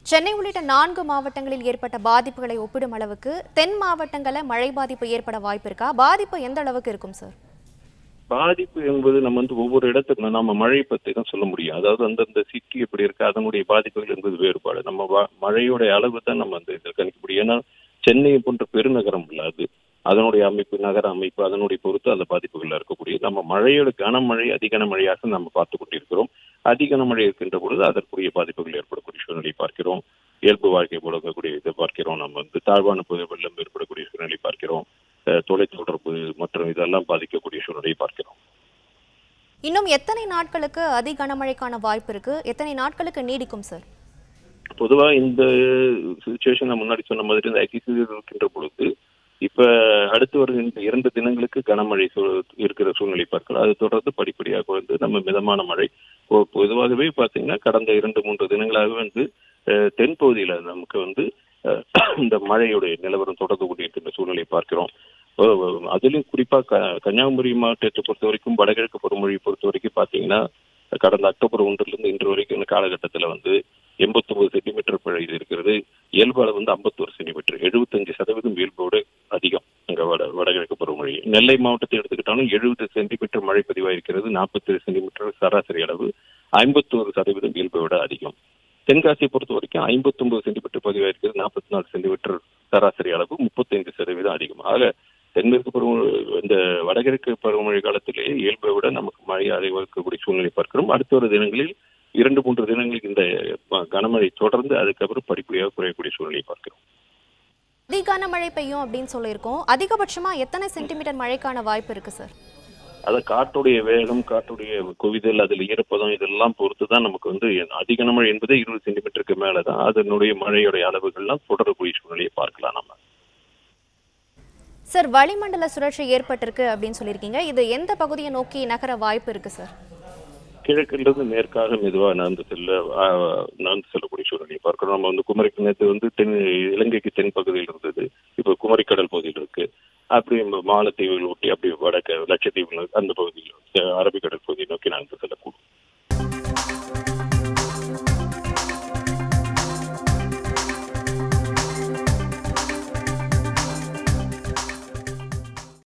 சென்னை உள்ளிட்ட நான்கு மாவட்டங்களில் ஏற்பட்ட பாதிப்புகளை ஒப்பிடும் அளவுக்கு தென் மாவட்டங்களில் மழை பாதிப்பு ஏற்பட வாய்ப்பு இருக்கா பாதிப்பு எந்த அளவுக்கு இருக்கும் சார் பாதிப்பு என்பது நம்ம வந்து ஒவ்வொரு இடத்துக்கு நம்ம மழை பத்தி தான் சொல்ல முடியும் அதாவது அந்தந்த சிட்டி எப்படி இருக்கு அதனுடைய பாதிப்புகள் என்பது வேறுபாடு நம்ம வ- மழையோட அளவு தான் நம்ம அந்த இதில் கணிக்க முடியும் ஏன்னா சென்னை போன்ற பெருநகரம் இல்ல அது அதனுடைய அமைப்பு நகர அமைப்பு அதனுடைய பொறுத்து அந்த பாதிப்புகள் இருக்கக்கூடிய நம்ம மழையோட கனமழை அதிகன மழையாக நம்ம பார்த்து கொண்டிருக்கிறோம் அதிகன மழை இருக்கின்ற பொழுது அதற்குரிய பாதிப்புகள் ஏற்படக்கூடிய சூழ்நிலை பார்க்கிறோம் இயல்பு வாழ்க்கை முடங்கக்கூடிய இதை பார்க்கிறோம் நம்ம வந்து தாழ்வான பகுதி வெள்ளம் ஏற்படக்கூடிய சூழ்நிலை பார்க்கிறோம் அஹ் தொலைத்தொடர்பு மற்றும் இதெல்லாம் பாதிக்கக்கூடிய சூழ்நிலையை பார்க்கிறோம் இன்னும் எத்தனை நாட்களுக்கு அதி கனமழைக்கான வாய்ப்பு இருக்கு எத்தனை நாட்களுக்கு நீடிக்கும் சார் பொதுவா இந்த சுச்சுவேஷன் முன்னாடி சொன்ன மாதிரி இந்த ஐசிசி இருக்கின்ற பொழுது இப்ப அடுத்து வருகின்ற இரண்டு தினங்களுக்கு கனமழை சூ- இருக்கிற சூழ்நிலை பார்க்கலாம் அது தொடர்ந்து படிப்படியாக வந்து நம்ம மிதமான மழை பொ- பொதுவாகவே பாத்தீங்கன்னா கடந்த இரண்டு மூன்று தினங்களாக வந்து அஹ், தென்பகுதியில நமக்கு வந்து அஹ், இந்த மழையுடைய நிலவரம் தொடர்ந்து கொண்டிருக்கின்ற சூழ்நிலை பார்க்கிறோம் அஹ், அஹ், அதிலும் குறிப்பா க- கன்னியாகுமரி மாவட்டத்தை பொறுத்த வரைக்கும் வடகிழக்கு பருவமழையை பொறுத்த வரைக்கும் பாத்தீங்கன்னா கடந்த அக்டோபர் ஒன்றுல இருந்து இன்று வரைக்கும் இந்த காலகட்டத்துல வந்து எண்பத்தொன்பது சென்டிமீட்டர் பெய்து இருக்கிறது இயல்பு அளவு வந்து ஐம்பத்தோரு சென்டிமீட்டர் எழுபத்தஞ்சு சதவீதம் இயல்போடு அதிகம் அங்க வட வடகிழக்கு பருவமழை நெல்லை மாவட்டத்தை எடுத்துக்கிட்டாலும் எழுபது சென்டிமீட்டர் மழை பதிவாயிருக்கிறது நாற்பத்தேழு சென்டிமீட்டர் சராசரி அளவு ஐம்பத்தோரு சதவீதம் இயல்பை விட அதிகம் தென்காசியை பொறுத்த வரைக்கும் ஐம்பத்தொன்பது சென்டிமீட்டர் பதிவாயிருக்கிறது நாற்பத்தி நாலு சென்டிமீட்டர் சராசரி அளவு முப்பத்தைந்து சதவீதம் அதிகம் ஆக தென்மேற்கு பருவ இந்த வடகிழக்கு பருவமழை காலத்திலேயே இயல்பை விட நமக்கு மழை அதிகரிக்கக்கூடிய சூழ்நிலை பார்க்கிறோம் அடுத்த ஒரு தினங்களில் இரண்டு மூன்று தினங்களுக்கு இந்த அஹ், கனமழை தொடர்ந்து அதுக்கப்புறம் படிப்படியாக குறையக்கூடிய சூழ்நிலை பார்க்கிறோம் அதி கனமழை பெய்யும் அப்படின்னு சொல்லியிருக்கோம் அதிகபட்சமா எத்தனை சென்டிமீட்டர் மழைக்கான வாய்ப்பு இருக்கு சார் அத காட்டுடைய வேகம் காட்டுடைய குவிதல் அதில் ஈரப்பதம் இதெல்லாம் பொறுத்து தான் நமக்கு வந்து அதிக கனமழை என்பதே இருபது சென்டிமீட்டருக்கு மேல தான் அதனுடைய மழையுடைய அளவுகள்லாம் தொடரக்கூடிய சூழ்நிலையை பார்க்கலாம் நம்ம சார் வளிமண்டல சுழற்சி ஏற்பட்டிருக்கு அப்படின்னு சொல்லியிருக்கீங்க இது எந்த பகுதியை நோக்கி நகர வாய்ப்பு இருக்கு சார் கிழக்கிலிருந்து மேற்காக மெதுவாக நடந்து செல்ல ஆஹ், நடந்து செல்லக்கூடிய சூழ்நிலையை பார்க்கிறோம் நம்ம வந்து குமரிக்கு நேற்று வந்து தென் இலங்கைக்கு தென் பகுதியில் இருந்தது இப்போ குமரிக்கடல் பகுதியில் இருக்கு அப்படி நம்ம மாலத்தீவுகள் ஒட்டி அப்படி வடக்கு லட்சத்தீவுகள் அந்த பகுதியில் அஹ், அரபிக்